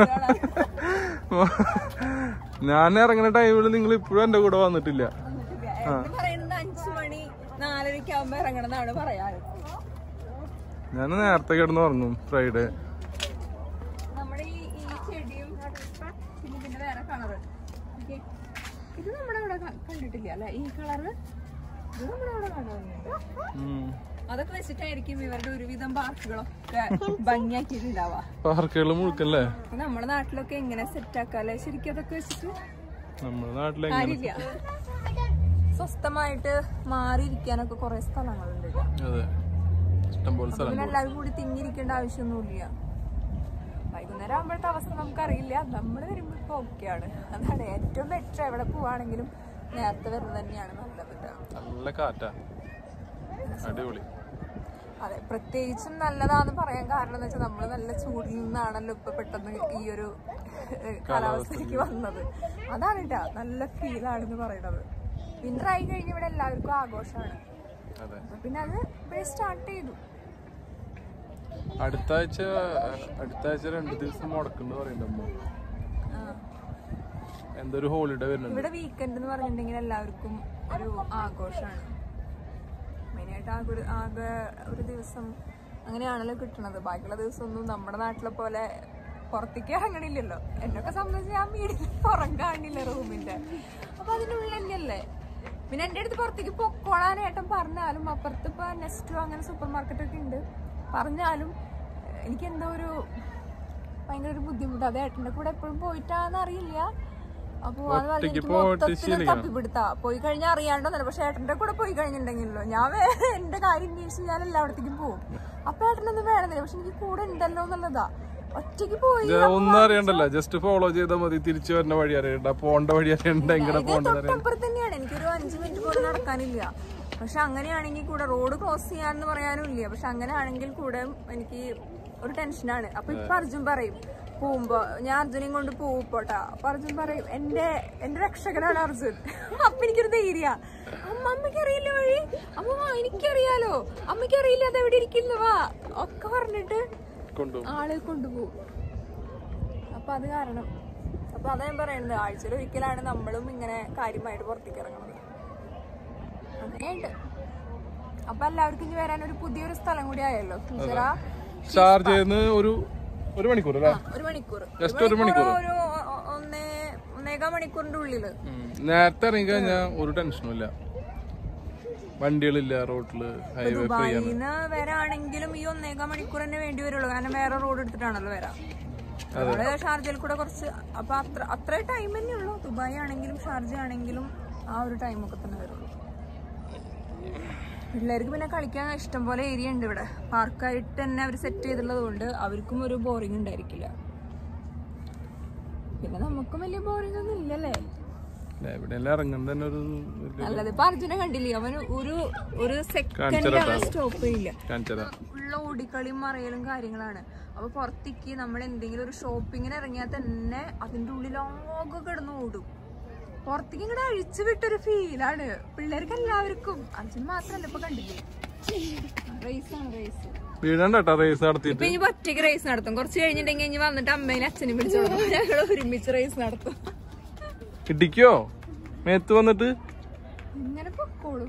Speaker 2: ഞാൻ ഇറങ്ങുന്ന ടൈമിൽ നിങ്ങൾ ഇപ്പോഴും എന്റെ കൂടെ വന്നിട്ടില്ല
Speaker 3: എന്ന് പറയുന്നത് അഞ്ചു മണി നാലരയ്ക്ക് ആകുമ്പോ ഇറങ്ങണം എന്നാണ് പറയാറ്
Speaker 2: ഞാൻ നേരത്തെ കിടന്ന് ഉറങ്ങും ഫ്രൈഡേ
Speaker 3: നമ്മുടെ ഈ ഈ ചെടിയും പിന്നെ ഇതിന്റെ വേറെ കളറ് ഇത് നമ്മുടെ അവിടെ ക- കണ്ടിട്ടില്ല അല്ലെ ഈ കളറ് ഇത് നമ്മുടെ അവിടെ കാണുന്നുണ്ട്
Speaker 2: ഉം.
Speaker 3: അതൊക്കെ വെച്ചിട്ടായിരിക്കും ഇവരുടെ ഒരുവിധം പാർക്കുകളൊക്കെ ഭംഗിയാക്കിയിട്ടുണ്ടാവുക
Speaker 2: പാർക്കുകൾ മുഴുക്കല്ലേ
Speaker 3: അപ്പൊ നമ്മുടെ നാട്ടിലൊക്കെ എങ്ങനെ സെറ്റ് ആക്കാല്ലേ ശരിക്കും അതൊക്കെ വെച്ചിട്ട്
Speaker 2: നമ്മുടെ നാട്ടിലെ
Speaker 3: കാര്യമില്ല സ്വസ്ഥമായിട്ട് മാറിയിരിക്കാനൊക്കെ കുറെ സ്ഥലങ്ങളുണ്ട് ട്ടോ.
Speaker 2: അതെ ഇഷ്ടംപോലെ സ്ഥലം
Speaker 3: പിന്നെ എല്ലാവരും കൂടി തിങ്ങിയിരിക്കേണ്ട ആവശ്യമൊന്നുമില്ല വൈകുന്നേരം ആകുമ്പോഴത്തെ അവസ്ഥ നമുക്കറിയില്ല നമ്മൾ വരുമ്പോൾ ഇപ്പൊ ഓക്കെയാണ് അതാണ് ഏറ്റവും ബെറ്റർ എവിടെ പോവാണെങ്കിലും നേരത്തെ വരുന്നത് തന്നെയാണ് നല്ലത് ട്ടോ.
Speaker 2: നല്ല കാറ്റാ അടിപൊളി
Speaker 3: അതെ പ്രത്യേകിച്ചും നല്ലതാന്ന് പറയാൻ കാരണം എന്ന് വെച്ചാൽ നമ്മൾ നല്ല ചൂടിൽ നിന്നാണല്ലോ ഇപ്പൊ പെട്ടെന്ന് ഈ ഒരു ഏഹ്, കാലാവസ്ഥയിലേക്ക് വന്നത് അതാണ് കേട്ടാ നല്ല ഫീലാണെന്ന് പറയണത് വിന്റർ ആയി കഴിഞ്ഞ ഇവിടെ എല്ലാവർക്കും ആഘോഷമാണ്
Speaker 2: അതെ
Speaker 3: അപ്പൊ പിന്നെ അത് ഇവിടെ സ്റ്റാർട്ട് ചെയ്തു
Speaker 2: അടുത്ത ആഴ്ച അടുത്ത ആഴ്ച രണ്ടു ദിവസം മുടക്കുന്നുണ്ട് പറയുന്നുണ്ട്
Speaker 3: ആ.
Speaker 2: എന്തോ ഒരു ഹോളിഡേ വരുന്നുണ്ട്
Speaker 3: ഇവിടെ വീക്കെൻഡ് എന്ന് പറഞ്ഞിട്ടുണ്ടെങ്കിൽ എല്ലാവർക്കും ഒരു ആഘോഷമാണ് മെയിനായിട്ട് ആകെ ഒരു ആകെ ഒരു ദിവസം അങ്ങനെയാണല്ലോ കിട്ടണത് ബാക്കിയുള്ള ദിവസമൊന്നും നമ്മുടെ നാട്ടിലെ പോലെ പുറത്തേക്ക് ഇറങ്ങണില്ലല്ലോ എന്നൊക്കെ സംബന്ധിച്ച് ഞാൻ വീടിന് പുറം കാണില്ല റൂമിന്റെ അപ്പൊ അതിനുള്ളിൽ തന്നെയല്ലേ പിന്നെ എൻ്റെ അടുത്ത് പുറത്തേക്ക് പൊക്കോളാനായിട്ടും പറഞ്ഞാലും അപ്പുറത്ത് ഇപ്പൊ നെസ്റ്റോ അങ്ങനെ സൂപ്പർ മാർക്കറ്റ് ഒക്കെ ഉണ്ട് പറഞ്ഞാലും ഏഹ്, എനിക്ക് എന്തോ ഒരു ഭയങ്കര ഒരു ബുദ്ധിമുട്ട് അത് ഏട്ടൻ്റെ കൂടെ എപ്പോഴും പോയിട്ടാന്ന് അറിയില്ല അപ്പൊ അത് പറഞ്ഞ്
Speaker 2: ഒറ്റയ്ക്ക്
Speaker 3: എനിക്ക്
Speaker 2: പോയിട്ട്
Speaker 3: മൊത്തത്തില്
Speaker 2: ശീലിക്കണം.
Speaker 3: തപ്പിപ്പിടുത്താ പോയി കഴിഞ്ഞാൽ അറിയാണ്ടോന്നല്ല പക്ഷെ ഏട്ടന്റെ കൂടെ പോയി കഴിഞ്ഞിട്ടുണ്ടെങ്കിലോ ഞാൻ വേറെ എന്റെ കാര്യം അന്വേഷിച്ച് ഞാൻ എല്ലായിടത്തേക്കും പോകും അപ്പൊ ഏട്ടനൊന്നും വേണമെന്നില്ല പക്ഷെ എനിക്ക് കൂടെ ഉണ്ടല്ലോ എന്നുള്ളതാ ഒറ്റയ്ക്ക് പോയി
Speaker 2: ഇത് ഒന്നും അറിയണ്ടല്ലോ ജസ്റ്റ് ഫോളോ ചെയ്താൽ മതി തിരിച്ചു വരുന്ന വഴി അറിയണ്ട പോണ്ട വഴി അറിയണ്ട എങ്ങനെ
Speaker 3: ഇത്
Speaker 2: പോകേണ്ടത് അറിയണ്ട
Speaker 3: തൊട്ടപ്പുറത്ത് തന്നെയാണ് എനിക്കൊരു അഞ്ചു മിനിറ്റ് പോലും നടക്കാനില്ല പക്ഷെ അങ്ങനെയാണെങ്കിൽ കൂടെ റോഡ് ക്രോസ് ചെയ്യാന്ന് പറയാനും ഇല്ല പക്ഷെ അങ്ങനെയാണെങ്കിൽ കൂടെ എനിക്ക് ഒരു ടെൻഷനാണ് അപ്പൊ ഇപ്പൊ അർജുൻ പറയും പോകുമ്പോ ഞാൻ അർജുനെയും കൊണ്ട് പോകും പോട്ടാ അപ്പൊ അർജുൻ പറയും എന്റെ എന്റെ രക്ഷകനാണ് അർജുൻ അപ്പൊ എനിക്കൊരു ധൈര്യ അമ്മ അമ്മയ്ക്ക് അറിയില്ല വഴി അമ്മ വാ എനിക്കറിയാലോ അമ്മയ്ക്ക് അറിയില്ല അത് എവിടെ ഇരിക്കുന്നു വാ ഒക്കെ പറഞ്ഞിട്ട്
Speaker 2: കൊണ്ടുപോകും
Speaker 3: ആളെ കൊണ്ടുപോകും അപ്പൊ അത് കാരണം അപ്പൊ അതാ ഞാൻ പറയുന്നത് ആഴ്ചയിൽ ഒരിക്കലാണ് നമ്മളും ഇങ്ങനെ കാര്യമായിട്ട് പുറത്തേക്ക് ഇറങ്ങുന്നത് അങ്ങനെയുണ്ട് അപ്പൊ എല്ലാവർക്കും ഇനി വരാൻ ഒരു പുതിയൊരു സ്ഥലം കൂടി ആയല്ലോ ഫ്യൂച്ചറാ
Speaker 2: ഷാർജന്ന് ഒരു ഒരു മണിക്കൂർ അല്ലേ
Speaker 3: ഒരു മണിക്കൂർ
Speaker 2: Just ഒരു മണിക്കൂർ.
Speaker 3: ഒരു ഒ- ഒ- ഒന്നേ ഒന്നേകാൽ മണിക്കൂറിന്റെ ഉള്ളില്
Speaker 2: ഉം. നേരത്തെ ഇറങ്ങി കഴിഞ്ഞാൽ ഒരു ടെൻഷനും ഇല്ല വണ്ടികളില്ല റോട്ടില് ഹൈവേ ഫ്രീ ആണ്
Speaker 3: ദുബായിന്ന് വരാണെങ്കിലും ഈ ഒന്നേകാൽ മണിക്കൂർ തന്നെ വേണ്ടി വരുള്ളൂ കാരണം വേറെ റോഡ് എടുത്തിട്ടാണല്ലോ വരാം നമ്മള് ഷാർജയിൽ കൂടെ കുറച്ച് അപ്പൊ അത്ര അത്ര ടൈം തന്നെ ഉള്ളൂ ദുബായ് ആണെങ്കിലും ഷാർജ ആണെങ്കിലും ആ ഒരു ടൈമൊക്കെ തന്നെ വരുള്ളൂ പിള്ളേർക്ക് പിന്നെ കളിക്കാൻ ഇഷ്ടം പോലെ ഏരിയ ഉണ്ട് ഇവിടെ പാർക്കായിട്ട് തന്നെ അവർ സെറ്റ് ചെയ്തിട്ടുള്ളത് കൊണ്ട് അവർക്കും ഒരു ബോറിംഗ് ഉണ്ടായിരിക്കില്ല പിന്നെ നമുക്കും വലിയ ബോറിംഗ് ഒന്നും ഇല്ലല്ലേ
Speaker 2: എവിടെയെല്ലാം ഇറങ്ങുന്ന തന്നെ ഒരു വലിയ
Speaker 3: നല്ലത് ഇപ്പൊ അർജുനെ കണ്ടില്ലേ അവന് ഒരു ഒരു സെക്കൻഡ്
Speaker 2: കാണിച്ചുതരാം
Speaker 3: അവൻ സ്റ്റോപ്പ് ചെയ്യില്ല
Speaker 2: കാണിച്ചതാ
Speaker 3: ഉള്ള ഓടിക്കളിയും മറിയലും കാര്യങ്ങളാണ് അപ്പൊ പുറത്തേക്ക് നമ്മൾ എന്തെങ്കിലും ഒരു ഷോപ്പിങ്ങിന് ഇറങ്ങിയാൽ തന്നെ അതിന്റെ ഉള്ളിൽ ആകെ കിടന്ന് ഓടും പുറത്തേക്ക് ഇങ്ങോട്ട് അഴിച്ചു വിട്ടൊരു ഫീലാണ് പിള്ളേർക്ക് എല്ലാവർക്കും അർജുൻ മാത്രല്ല ഇപ്പൊ കണ്ടില്ലേ റേസ് ആണ് റേസ്
Speaker 2: വീഴണ്ട കേട്ടോ റേസ് നടത്തിയിട്ട്
Speaker 3: ഇപ്പൊ ഇനി ഒറ്റയ്ക്ക് റേസ് നടത്തും കുറച്ച് കഴിഞ്ഞിട്ടുണ്ടെങ്കിൽ ഇനി വന്നിട്ട് അമ്മേനെ അച്ഛനും വിളിച്ചോളും ഞങ്ങൾ ഒരുമിച്ച് റേസ് നടത്തും
Speaker 2: ഇടിക്കോ മേത്ത് വന്നിട്ട്
Speaker 3: ഇങ്ങനെ പൊക്കോളും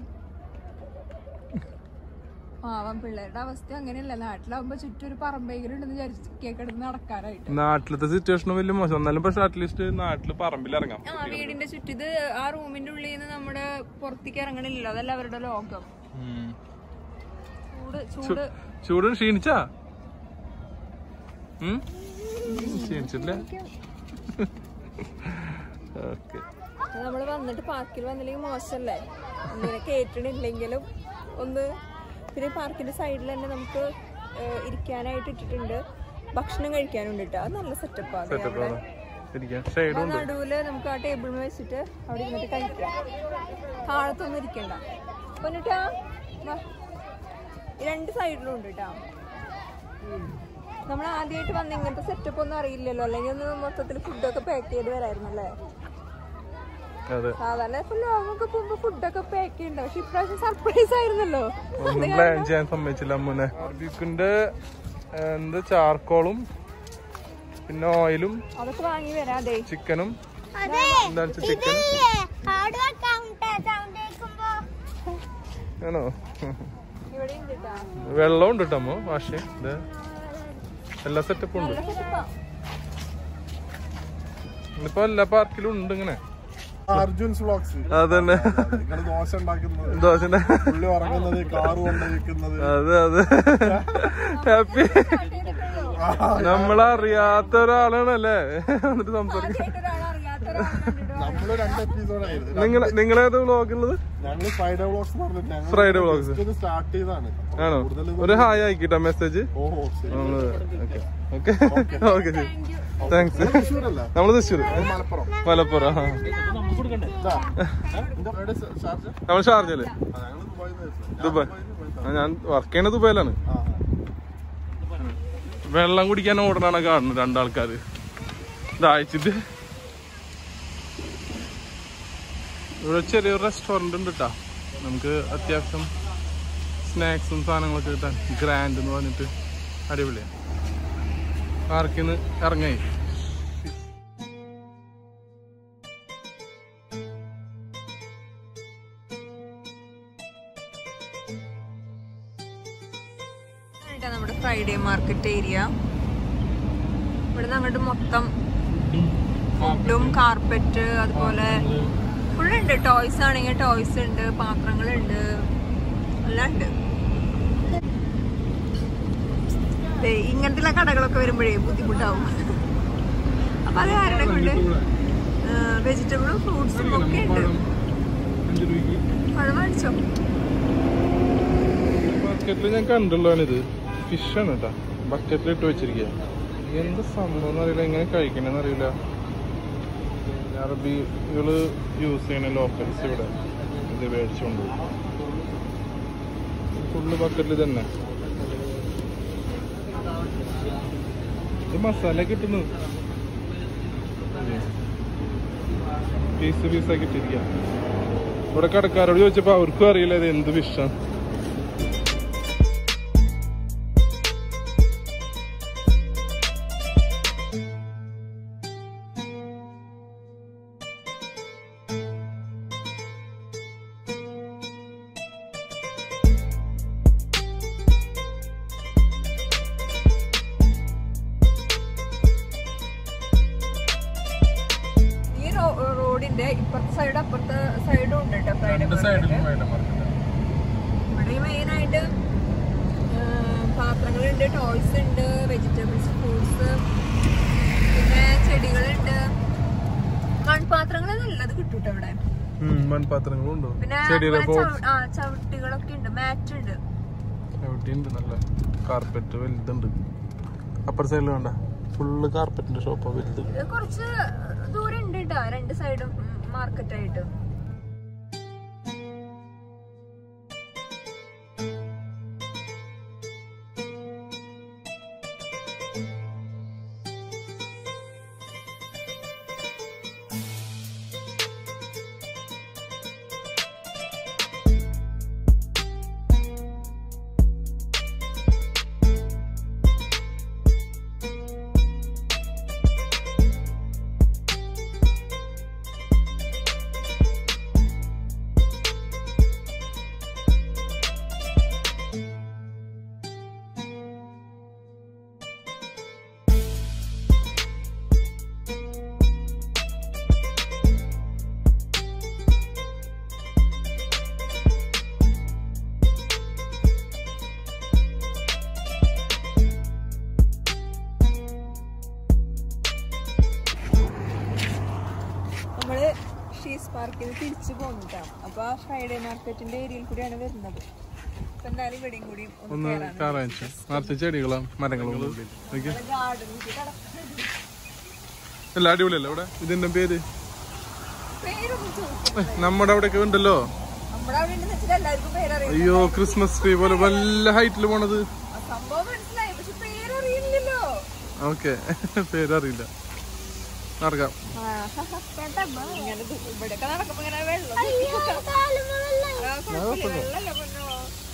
Speaker 3: പാവം പിള്ളേരുടെ അവസ്ഥ അങ്ങനെയല്ല നാട്ടിലാവുമ്പോ ചുറ്റും ഒരു പറമ്പെങ്കിലും ഉണ്ടെന്ന് വിചാരിച്ചു കേക്കെടുത്ത് നടക്കാനായിട്ട്
Speaker 2: നാട്ടിലത്തെ സിറ്റുവേഷൻ വലിയ മോശം എന്നാലും പക്ഷെ അറ്റ്ലീസ്റ്റ് നാട്ടില് പറമ്പിൽ ഇറങ്ങാം
Speaker 3: ആ വീടിന്റെ ചുറ്റും ഇത് ആ റൂമിന്റെ ഉള്ളിൽ നിന്ന് നമ്മുടെ പുറത്തേക്ക് ഇറങ്ങണില്ലല്ലോ അതല്ല അവരുടെ ലോകം
Speaker 2: ഉം.
Speaker 3: ചൂട് ചൂട്
Speaker 2: ചൂട് ക്ഷീണിച്ചാ ഉം? ക്ഷീണിച്ചില്ല ഓക്കെ
Speaker 3: നമ്മൾ വന്നിട്ട് പാർക്കിൽ വന്നില്ലെങ്കിൽ മോശമല്ലേ ഇങ്ങനെ കേട്ടിട്ടില്ലെങ്കിലും ഒന്ന് പിന്നെ പാർക്കിന്റെ സൈഡിൽ തന്നെ നമുക്ക് ഏഹ്, ഇരിക്കാനായിട്ട് ഇട്ടിട്ടുണ്ട് ഭക്ഷണം കഴിക്കാനുണ്ട് കേട്ടോ അത് നല്ല സെറ്റപ്പാണ്
Speaker 2: സെറ്റപ്പ് ഇരിക്കാം ഷെയ്ഡും ഉണ്ട്
Speaker 3: നടുവില് നമുക്ക് ആ ടേബിളിൽ വെച്ചിട്ട് അവിടെ ഇരുന്നിട്ട് കഴിക്കാം താഴത്തൊന്നും ഇരിക്കണ്ട പൊന്നിട്ടാ വാ. ഈ രണ്ട് സൈഡിലും ഉണ്ട് കേട്ടാ നമ്മൾ ആദ്യമായിട്ട് വന്ന ഇങ്ങനത്തെ സെറ്റപ്പ് ഒന്നും അറിയില്ലല്ലോ അല്ലെങ്കിൽ ഒന്ന് മൊത്തത്തിൽ ഫുഡൊക്കെ പാക്ക് ചെയ്ത് വരായിരുന്നല്ലേ
Speaker 2: അതെ
Speaker 3: സാധാരണ ഇപ്പൊ ലോങ്ങൊക്കെ പോകുമ്പോ ഫുഡൊക്കെ പാക്ക് ചെയ്യുന്നുണ്ട് പക്ഷെ ഇപ്രാവശ്യം സർപ്രൈസ് ആയിരുന്നല്ലോ
Speaker 2: ഒന്നും പ്ലാൻ ചെയ്യാൻ സമ്മതിച്ചില്ല അമ്മനെ ബാർബിക്കിന്റെ എന്ത് ചാർക്കോളും പിന്നെ ഓയിലും
Speaker 3: അതൊക്കെ വാങ്ങി വരാം അതെ
Speaker 2: ചിക്കനും
Speaker 4: അതെ
Speaker 2: എന്താ chicken
Speaker 4: hard work sound sound കേൾക്കുമ്പോ
Speaker 2: ആണോ
Speaker 3: ഇവിടെ ഉണ്ട് കേട്ടാ
Speaker 2: വെള്ളം ഉണ്ട് കേട്ടോ അമ്മ വാഷ് ഇത് എല്ലാ സെറ്റപ്പും ഉണ്ട്
Speaker 3: നല്ല സെറ്റപ്പാ
Speaker 2: ഇപ്പൊ എല്ലാ പാർക്കിലും ഉണ്ട് ഇങ്ങനെ
Speaker 1: അർജുൻസ് വ്ളോഗ്സ്
Speaker 2: അതന്നെ
Speaker 1: നിങ്ങൾ ദോശ ഉണ്ടാക്കുന്നത്
Speaker 2: ദോശന്റെ
Speaker 1: പുള്ളി ഉറങ്ങുന്നത് കാറ് കൊണ്ടുവയ്ക്കുന്നത്
Speaker 2: അതെ അതെ ഹാപ്പി നമ്മളറിയാത്ത ഒരാളാണല്ലേ എന്നിട്ട് സംസാരിക്കാം
Speaker 3: ആദ്യമായിട്ട് ഒരാളെ അറിയാത്ത ഒരാളെ കണ്ടിട്ട്
Speaker 1: നമ്മള് രണ്ട് എപ്പിസോഡായിരുന്നു
Speaker 2: നിങ്ങൾ നിങ്ങളേത് വ്ളോഗ് ഉള്ളത്
Speaker 1: ഞങ്ങള് ഫ്രൈഡേ വ്ളോഗ്സ് പറഞ്ഞിട്ട് ഞങ്ങൾ
Speaker 2: Friday vlogs.
Speaker 1: സ്റ്റാർട്ട് ചെയ്താണ്
Speaker 2: ആണോ
Speaker 1: കൂടുതൽ
Speaker 2: ഒരു ഹായ് ആയിക്കിട്ടാ മെസ്സേജ്
Speaker 1: ഓ ശരി
Speaker 2: നമ്മള് ഓക്കെ ഓക്കെ ഓക്കെ ശരി താങ്ക്സ്
Speaker 1: തൃശ്ശൂരല്ല
Speaker 2: നമ്മള് തൃശ്ശൂർ
Speaker 1: മലപ്പുറം
Speaker 2: മലപ്പുറം ആ.
Speaker 1: ഇതാ. ഏ? എന്താ എവിടെ ഷ- ഷാർജ
Speaker 2: നമ്മൾ ഷാർജല്
Speaker 1: ആ, ഞങ്ങള് ദുബായിൽ നിന്ന്
Speaker 2: ദുബായ് ആ, ഞാൻ വർക്ക് ചെയ്യണ ദുബായിലാണ്
Speaker 1: ആ
Speaker 2: വെള്ളം കുടിക്കാൻ ഓടണാണ് കാണുന്നത് രണ്ടാൾക്കാര് ദാഹിച്ചിട്ട് ഇവിടെ ചെറിയൊരു റെസ്റ്റോറന്റ് ഉണ്ട് കേട്ടാ നമുക്ക് അത്യാവശ്യം സ്നാക്സും സാധനങ്ങളൊക്കെ കിട്ടാൻ ഗ്രാൻഡ് എന്ന് പറഞ്ഞിട്ട് അടിപൊളിയാണ് പാർക്കിന്ന് ഇറങ്ങായി
Speaker 3: ഇതാ നമ്മുടെ ഫ്രൈഡേ മാർക്കറ്റ് ഏരിയ ഇവിടെ അങ്ങോട്ട് മൊത്തം ഫുഡും കാർപ്പറ്റ് അതുപോലെ ഫുള്ളുണ്ട് ടോയ്സ് ആണെങ്കിൽ ടോയ്സ് ഉണ്ട് പാത്രങ്ങളുണ്ട് എല്ലാം ഉണ്ട് ദേ, ഇങ്ങനത്തെ കടകളൊക്കെ വരുമ്പോഴേ ബുദ്ധിമുട്ടാവും അപ്പൊ അത് കാരണം കൊണ്ട് വെജിറ്റബിളും ഫ്രൂട്ട്സും ഒക്കെ ഉണ്ട് പഴം മേടിച്ചോ
Speaker 2: മാർക്കറ്റിൽ ഞാൻ കണ്ടുള്ളതാണിത് ഫിഷാണ് കേട്ടാ ബക്കറ്റിൽ ഇട്ട് വെച്ചിരിക്കുക എന്ത് സംഭവം എന്നറിയില്ല എങ്ങനെ കഴിക്കണമെന്ന് അറിയില്ല അറബികള് യൂസ് ചെയ്യണ ലോക്കൽസ് ഇവിടെ ഇത് മേടിച്ചുകൊണ്ട് ഫുള്ള് ബക്കറ്റിൽ തന്നെ ഇത് മസാല കിട്ടുന്നു പീസ് പീസാക്കി ഇട്ടിരിക്കുക ഇവിടെ കടക്കാരോട് ചോദിച്ചപ്പോ അവർക്കും അറിയില്ല ഇത് എന്ത് ഫിഷാണ്
Speaker 3: ഈ റോ- റോഡിന്റെ ഇപ്പുറത്തെ സൈഡ് അപ്പുറത്തെ സൈഡും ഉണ്ട് കേട്ടോ ഫ്രൈഡേ മാർക്കറ്റ് ഇവിടെ മെയിൻ ആയിട്ട് പാത്രങ്ങളുണ്ട് ടോയ്സ് ഉണ്ട് വെജിറ്റബിൾസ് ഫ്രൂട്ട്സ് പിന്നെ ചെടികളുണ്ട് മൺപാത്രങ്ങൾ നല്ലത് കിട്ടും ട്ടോ ഇവിടെ
Speaker 2: മൺപാത്രങ്ങളും ഉണ്ടോ
Speaker 3: പിന്നെ
Speaker 2: ചെടിയുടെ
Speaker 3: അതുപോലെ
Speaker 2: ബോക്സ്
Speaker 3: ചവ- ആ ചവിട്ടികളൊക്കെ ഉണ്ട് മാറ്റ് ഉണ്ട്
Speaker 2: എവിടെയുണ്ട് നല്ല കാർപ്പറ്റ് വലുതുണ്ട് അപ്പർ സൈഡിൽ വേണ്ട ഫുള്ള് കാർപ്പറ്റിന്റെ ഷോപ്പാ വലുത്
Speaker 3: ഇത് കുറച്ച് ദൂരം ഉണ്ട് കേട്ടോ രണ്ട് സൈഡും മാർക്കറ്റ് ആയിട്ട് നമ്മള് ഷീസ് പാർക്കിൽ തിരിച്ചു പോകുന്നതാണ് അപ്പൊ ആ ഫ്രൈഡേ മാർക്കറ്റിന്റെ ഏരിയയിൽ കൂടിയാണ് വരുന്നത് അപ്പൊ എന്തായാലും ഇവിടെയും കൂടി
Speaker 2: ഒന്ന് കാറാഴ്ച നിറച്ച് ചെടികളും മരങ്ങളും ഉള്ളിൽ. നോക്കിയേ.
Speaker 3: ഗാർഡനിൽ
Speaker 2: എല്ലാം അടിപൊളിയല്ലേ ഇവിടെ ഇതിന്റെ പേര്
Speaker 3: പേരൊന്നും ചോദിക്കും
Speaker 2: ഏ, നമ്മുടെ അവിടെയൊക്കെ ഉണ്ടല്ലോ
Speaker 3: നമ്മുടെ അവിടെ ഉണ്ടെന്ന് വെച്ചിട്ട് എല്ലാവർക്കും പേരറിയാം
Speaker 2: അയ്യോ ക്രിസ്മസ് ട്രീ പോലെ വല്ല ഹൈറ്റിൽ പോണത്
Speaker 3: ആ സംഭവം മനസ്സിലായി പക്ഷെ പേരറിയില്ലല്ലോ
Speaker 2: ഓക്കെ പേരറിയില്ല നടക്കാം
Speaker 3: ഇങ്ങനെ ദു- ഇവിടെയൊക്കെ നടക്കുമ്പോ ഇങ്ങനെ വെള്ളം ആ, കുഴപ്പമില്ല, വെള്ളമല്ല പൊന്നോ.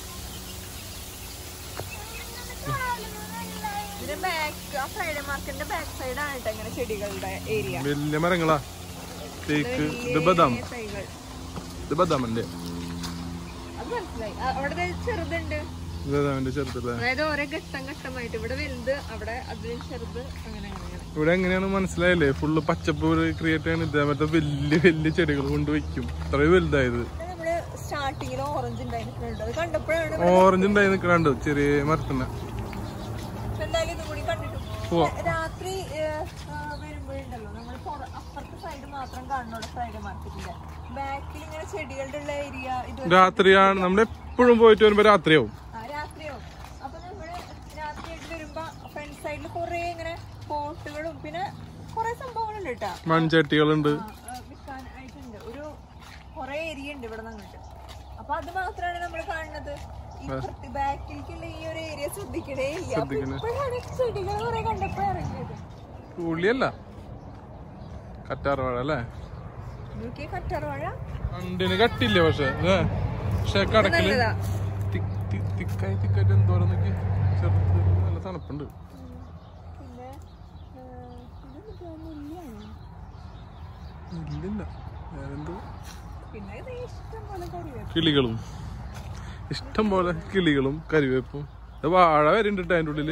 Speaker 3: ഇതിന്റെ ബാക്ക് ആ ഫ്രൈഡേ മാർക്കറ്റിന്റെ ബാക്ക് സൈഡ് ആണ് കേട്ടോ ഇങ്ങനെ ചെടികളുടെ ഏരിയ
Speaker 2: വലിയ മരങ്ങളാ തേക്ക് ഇത് ബദാം
Speaker 3: തൈകൾ
Speaker 2: ഇത് ബദാമല്ലേ
Speaker 3: അത് മനസ്സിലായി ആ, അവിടെ ദേ ചെറുതുണ്ട്
Speaker 2: ബദാമിന്റെ ചെറുതല്ലേ
Speaker 3: അതായത് ഓരോ ഘട്ടം ഘട്ടമായിട്ട് ഇവിടെ വലുത് അവിടെ അതിലും ചെറുത് അങ്ങനെ അങ്ങനെ അങ്ങനെ
Speaker 2: ഇവിടെ എങ്ങനെയാണ് മനസ്സിലായില്ലേ ഫുള്ള് പച്ചപ്പ് ക്രിയേറ്റ് ചെയ്യാൻ ഇതേ മറ്റേ വലിയ വലിയ ചെടികൾ കൊണ്ട് വെക്കും അത്രയും വലുതായത്
Speaker 3: ഇത് നമ്മള് സ്റ്റാർട്ടിങ്ങിൽ ഓറഞ്ച് ഉണ്ടായിരുന്നു അത് കണ്ടപ്പോഴാണ്
Speaker 2: ഓറഞ്ച് ഉണ്ടായി നിൽക്കണുണ്ട് ചെറിയ മരത്തിന്
Speaker 3: ഇപ്പൊ എന്തായാലും ഇതും കൂടി കണ്ടിട്ടു
Speaker 2: പോവാം.
Speaker 3: രാത്രി വരുമ്പോഴുണ്ടല്ലോ നമ്മൾ അപ്പുറത്തെ സൈഡ് മാത്രം കാണുന്നുള്ള സൈഡ് മാർക്കറ്റിന്റെ ബാക്കിൽ ഇങ്ങനെ ചെടികളുടെ ഉള്ള ഏരിയ ഇത്
Speaker 2: രാത്രിയാണ് നമ്മൾ എപ്പോഴും പോയിട്ട് വരുമ്പോ രാത്രിയാവും
Speaker 3: ആ, രാത്രിയാവും അപ്പൊ നമ്മള് രാത്രിയായിട്ട് വരുമ്പോ ഫ്രണ്ട് സൈഡിൽ കുറെ ഇങ്ങനെ ബോട്ടുകളും പിന്നെ കുറെ സംഭവങ്ങളുണ്ട് കേട്ടാ
Speaker 2: മൺചട്ടികളുണ്ട്
Speaker 3: വിൽക്കാനായിട്ടുണ്ട് ഒരു കുറെ ഏരിയ ഉണ്ട് ഇവിടെ അങ്ങോട്ട് അപ്പൊ അത് മാത്രമാണ് നമ്മൾ കാണുന്നത് ഇപ്പുറത്ത് ബാക്കിലേക്കുള്ള ഈ ഒരു ഏരിയ ശ്രദ്ധിക്കണേ ഇല്ല അപ്പൊ
Speaker 2: ശ്രദ്ധിക്കണേ.
Speaker 3: ഇപ്പോഴാണ് ചെടികൾ കുറെ കണ്ടപ്പോ ഇറങ്ങിയത്
Speaker 2: ഉള്ളിയല്ല കറ്റാർവാഴ അല്ലേ
Speaker 3: നോക്കിയ കറ്റർവാഴ
Speaker 2: കണ്ടിന് കട്ടില്ല പക്ഷെ അല്ലേ പക്ഷെ കടക്കില്
Speaker 3: നല്ലതാ
Speaker 2: തി- തി- തിക്കായി തിക്കായിട്ട് എന്തോരം നോക്കി ചെറുത് നല്ല തണുപ്പുണ്ട്
Speaker 3: പിന്നെ ഇതെന്താ മുല്ലയാണോ
Speaker 2: ഇല്ലില്ല വേറെന്തോ
Speaker 3: പിന്നെ ഇത് ഇഷ്ടം പോലെ കറിവേപ്പ്
Speaker 2: കിളികളും ഇഷ്ടം പോലെ കിളികളും കരിവേപ്പും ഇത് വാഴ വരുന്നുണ്ട് അതിന്റെ ഉള്ളില്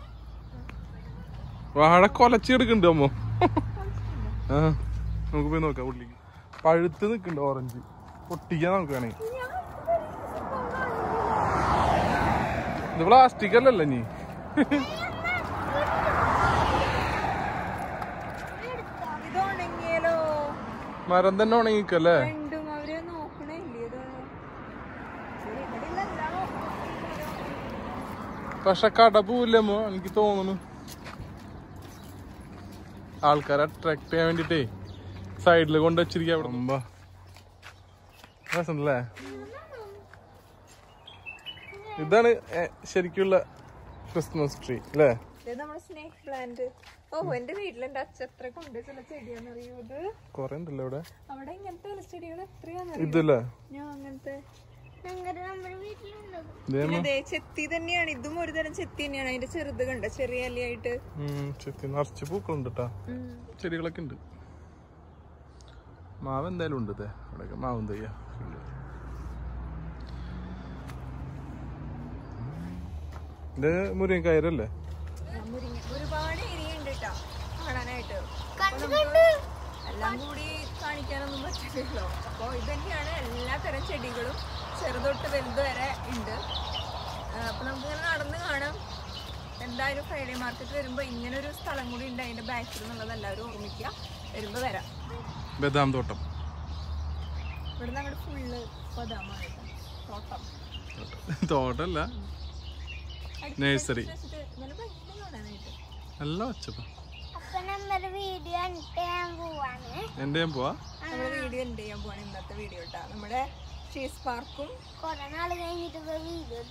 Speaker 2: വാഴ കൊലച്ചെടുക്കുന്നുണ്ട് അമ്മോ ആ നമുക്ക് പോയി നോക്കാം ഉള്ളിക്ക് പഴുത്ത് നിൽക്കുന്നുണ്ട് ഓറഞ്ച് പൊട്ടിക്കാൻ നമുക്ക് വേണേ ഇത് പ്ലാസ്റ്റിക് അല്ലല്ലോ നീ
Speaker 3: ഇത് ഉണങ്ങിയാലോ
Speaker 2: മരം തന്നെ ഉണങ്ങിക്കല്ലേ
Speaker 3: രണ്ടും അവര് നോക്കണേ ഇല്ലേ ഇത് ശരി, ഇവിടെ ഇല്ലെല്ലാം
Speaker 2: പക്ഷെ കട പോവില്ലമ്മോ എനിക്ക് തോന്നുന്നു ആൾക്കാരെ അട്രാക്ട് ചെയ്യാൻ വേണ്ടിട്ടേ സൈഡിൽ കൊണ്ട് വെച്ചിരിക്കുക അവിടെ മുമ്പ് രസമുണ്ടല്ലേ ഇതാണ് ഏ, ശരിക്കുള്ള ക്രിസ്മസ് ട്രീ അല്ലേ
Speaker 3: ഇത് നമ്മുടെ സ്നേക് പ്ലാന്റ് ഓ എന്റെ വീട്ടിൽ എന്റെ അച്ഛൻ എത്ര കൊണ്ട് ചില ചെടിയാണെന്നറിയോ ഇത്
Speaker 2: കൊറേ ഉണ്ടല്ലോ ഇവിടെ
Speaker 3: അവിടെ ഇങ്ങനത്തെ ചില ചെടികൾ എത്രയാന്ന്
Speaker 2: ഇതല്ലേ
Speaker 3: ഞാൻ അങ്ങനത്തെ
Speaker 4: ഞങ്ങളുടെ നമ്മുടെ വീട്ടിലുള്ളത്
Speaker 2: ഇതേ
Speaker 3: പിന്നെ ദേ ചെത്തി തന്നെയാണ് ഇതും ഒരു തരം ചെത്തി തന്നെയാണ് അതിന്റെ ചെറുത് കണ്ട ചെറിയ അലിയായിട്ട്
Speaker 2: ചെത്തി നിറച്ച് പൂക്കളുണ്ട് കേട്ടാ ചെടികളൊക്കെ ഉണ്ട് മാവ് എന്തായാലും ഉണ്ട് ഇതേ ഇവിടെയൊക്കെ മാവും തയ്യാ ഇത് മുരിങ്ങ കയറല്ലേ
Speaker 3: മുരിങ്ങ ഒരുപാട് ഏരിയ ഉണ്ട് കേട്ടോ കാണാനായിട്ട്
Speaker 4: കണ്ടു കണ്ടു
Speaker 3: എല്ലാം കൂടി കാണിക്കാനൊന്നും പറ്റില്ലല്ലോ അപ്പോൾ ഇത് തന്നെയാണ് എല്ലാ തരം ചെടികളും ചെറുതൊട്ട് വലുത് വരെ ഉണ്ട് അപ്പോൾ നമുക്കിങ്ങനെ നടന്ന് കാണാം എന്തായാലും ഫ്രൈഡേ മാർക്കറ്റ് വരുമ്പോൾ ഇങ്ങനെ ഒരു സ്ഥലം കൂടി ഉണ്ട് അതിൻ്റെ ബാക്കിൽ എന്നുള്ളത് എല്ലാവരും ഓർമ്മിക്കുക വരുമ്പോൾ വരാം
Speaker 2: ബദാം തോട്ടം
Speaker 3: ഇവിടെ നിന്ന് അങ്ങോട്ട് ഫുള്ള് ബദാമാണ് കേട്ടോ തോട്ടം
Speaker 2: തോട്ടല്ല നഴ്സറി
Speaker 3: വെച്ചിട്ട് നല്ല ഭംഗി കാണാനായിട്ട്
Speaker 2: നല്ല ഒച്ചപ്പ
Speaker 4: അപ്പൊ നമ്മുടെ വീഡിയോ എന്നിട്ട് ഞാൻ പോവാണ്
Speaker 2: എൻ്റെ ഞാൻ പോവാ
Speaker 3: നമ്മൾ വീഡിയോ എൻഡ് ചെയ്യാൻ പോവാണ് ഇന്നത്തെ വീഡിയോ കേട്ടോ നമ്മുടെ ഷീസ് പാർക്കും
Speaker 4: കൊറേ നാള് കഴിഞ്ഞിട്ട് ഇപ്പൊ വീഡിയോ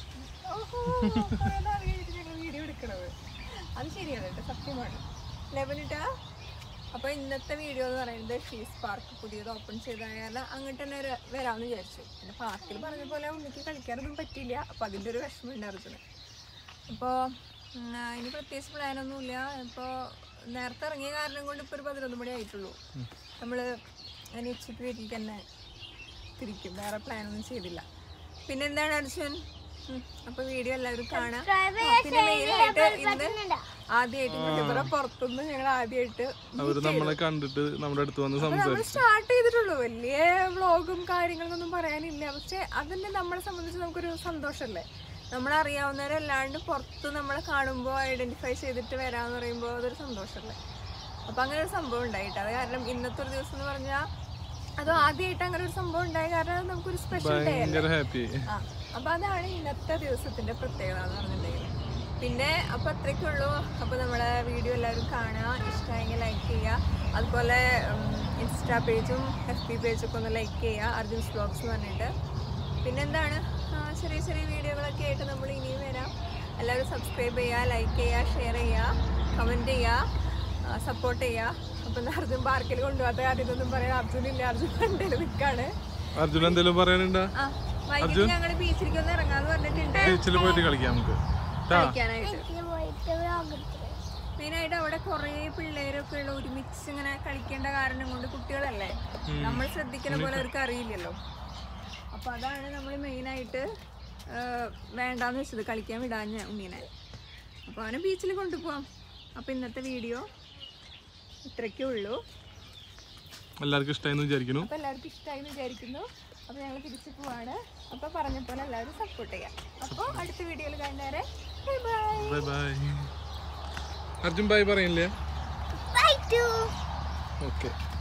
Speaker 3: വീഡിയോ എടുക്കണത് അത് ശരിയാണ് കേട്ടോ സത്യമാണ് ലെവനിട്ടാ അപ്പൊ ഇന്നത്തെ വീഡിയോ എന്ന് പറയുന്നത് ഷീസ് പാർക്ക് പുതിയത് ഓപ്പൺ ചെയ്തായാൽ അങ്ങോട്ട് തന്നെ വര- വരാമെന്ന് വിചാരിച്ചു പിന്നെ പാർക്കിൽ പറഞ്ഞ പോലെ ഉണ്ണിക്ക് കളിക്കാനൊന്നും പറ്റിയില്ല അപ്പൊ അതിന്റെ ഒരു വിഷമം ഉണ്ടായിരുന്നു അപ്പോൾ ഇനി പ്രത്യേകിച്ച് പ്ലാനൊന്നുമില്ല ഇപ്പോൾ നേരത്തെ ഇറങ്ങിയ കാരണം കൊണ്ട് ഇപ്പോൾ ഒരു പതിനൊന്ന് മണി ആയിട്ടുള്ളൂ നമ്മൾ ഇനി ഉച്ചയ്ക്ക് വീട്ടിൽ തന്നെ തിരിക്കും വേറെ പ്ലാനൊന്നും ചെയ്തില്ല പിന്നെ എന്താണ് അർജുൻ അപ്പൊ വീഡിയോ എല്ലാവരും കാണാം ആ, പിന്നെ മെയിനായിട്ട് ഇന്ന് ആദ്യമായിട്ട് ഇവിടെ പുറത്തുനിന്ന് ഞങ്ങൾ ആദ്യമായിട്ട്
Speaker 2: അവര് നമ്മളെ കണ്ടിട്ട് നമ്മുടെ അടുത്ത് വന്ന്
Speaker 3: നമ്മൾ
Speaker 2: സംസാരിച്ചു
Speaker 3: സ്റ്റാർട്ട് ചെയ്തിട്ടുള്ളൂ വലിയ വ്ളോഗും കാര്യങ്ങളൊന്നും പറയാനില്ല പക്ഷെ അതന്നെ നമ്മളെ സംബന്ധിച്ച് നമുക്കൊരു സന്തോഷമല്ലേ നമ്മളറിയാവുന്നവരല്ലാണ്ട് പുറത്ത് നമ്മളെ കാണുമ്പോൾ ഐഡന്റിഫൈ ചെയ്തിട്ട് വരാന്ന് പറയുമ്പോൾ അതൊരു സന്തോഷമല്ലേ അപ്പൊ അങ്ങനെ ഒരു സംഭവം ഉണ്ടായിട്ട് അത് കാരണം ഇന്നത്തെ ഒരു ദിവസം എന്ന് പറഞ്ഞാൽ അത് ആദ്യമായിട്ട് അങ്ങനെ ഒരു സംഭവം ഉണ്ടായ കാരണം അത് നമുക്കൊരു സ്പെഷ്യൽ ഡേ അല്ലേ
Speaker 2: ഭയങ്കര ഹാപ്പി
Speaker 3: ആ അപ്പൊ അതാണ് ഇന്നത്തെ ദിവസത്തിന്റെ പ്രത്യേകത എന്ന് പറഞ്ഞിട്ടുണ്ടെങ്കിൽ പിന്നെ അപ്പൊ അത്രയ്ക്കുള്ളൂ അപ്പൊ നമ്മളെ വീഡിയോ എല്ലാവരും കാണുക ഇഷ്ടമായെങ്കിൽ ലൈക്ക് ചെയ്യുക അതുപോലെ ഇൻസ്റ്റാ പേജും എഫ് പി പേജൊക്കെ ഒന്ന് ലൈക്ക് ചെയ്യുക അർജുൻസ് ബ്ലോഗ്സ് എന്ന് പറഞ്ഞിട്ട് പിന്നെന്താണ് ആ, ചെറിയ ചെറിയ വീഡിയോകളൊക്കെ ആയിട്ട് നമ്മൾ ഇനിയും വരാം എല്ലാവരും സബ്സ്ക്രൈബ് ചെയ്യുക ലൈക്ക് ചെയ്യുക ഷെയർ ചെയ്യുക കമൻറ്റ് ചെയ്യുക സപ്പോർട്ട് ചെയ്യുക അപ്പം അർജുൻ പാർക്കിൽ കൊണ്ടുപോകാത്ത കാര്യം ഇതൊന്നും പറയാൻ അർജുൻ ഇല്ല അർജുൻ കണ്ടിൽ നിൽക്കാണ്
Speaker 2: അർജുൻ എന്തെങ്കിലും പറയാനുണ്ടാ
Speaker 3: ആ വൈകിട്ട് ഞങ്ങൾ ബീച്ചിലേക്ക് ഒന്ന് ഇറങ്ങാന്ന് പറഞ്ഞിട്ടുണ്ട്
Speaker 2: ബീച്ചിൽ പോയിട്ട് കളിക്കാം നമുക്ക് ട്ടാ.
Speaker 3: കളിക്കാനായിട്ട്
Speaker 4: പോയിട്ട് വ്ലോഗ് എടുത്തത്
Speaker 3: മെയിനായിട്ട് അവിടെ കുറേ പിള്ളേരൊക്കെ ഉള്ള ഒരുമിച്ച് ഇങ്ങനെ കളിക്കേണ്ട കാരണം കൊണ്ട് കുട്ടികളല്ലേ നമ്മൾ ശ്രദ്ധിക്കുന്ന പോലെ അവർക്ക് അറിയില്ലല്ലോ അപ്പൊ അതാണ് നമ്മൾ മെയിനായിട്ട് വേണ്ടാന്ന് വെച്ചത് കളിക്കാൻ വിടാഞ്ഞ ഉണ്ണീനെ അപ്പൊ അവനെ ബീച്ചിൽ കൊണ്ടുപോവാം അപ്പോൾ ഇന്നത്തെ വീഡിയോ ഇത്രയ്ക്കേ ഉള്ളൂ
Speaker 2: എല്ലാവർക്കും ഇഷ്ടമായെന്ന് വിചാരിക്കുന്നു
Speaker 3: അപ്പോൾ എല്ലാവർക്കും ഇഷ്ടമായി എന്ന് വിചാരിക്കുന്നു അപ്പോൾ ഞങ്ങൾ തിരിച്ചു പോവാണ് അപ്പോൾ പറഞ്ഞ പോലെ എല്ലാവരും സപ്പോർട്ട് ചെയ്യാം അപ്പോൾ അടുത്ത വീഡിയോയിൽ കാണുന്നവരെ bye bye
Speaker 2: bye bye Arjun bye പറയില്ലേ
Speaker 4: ബൈ ടു
Speaker 2: ഓക്കെ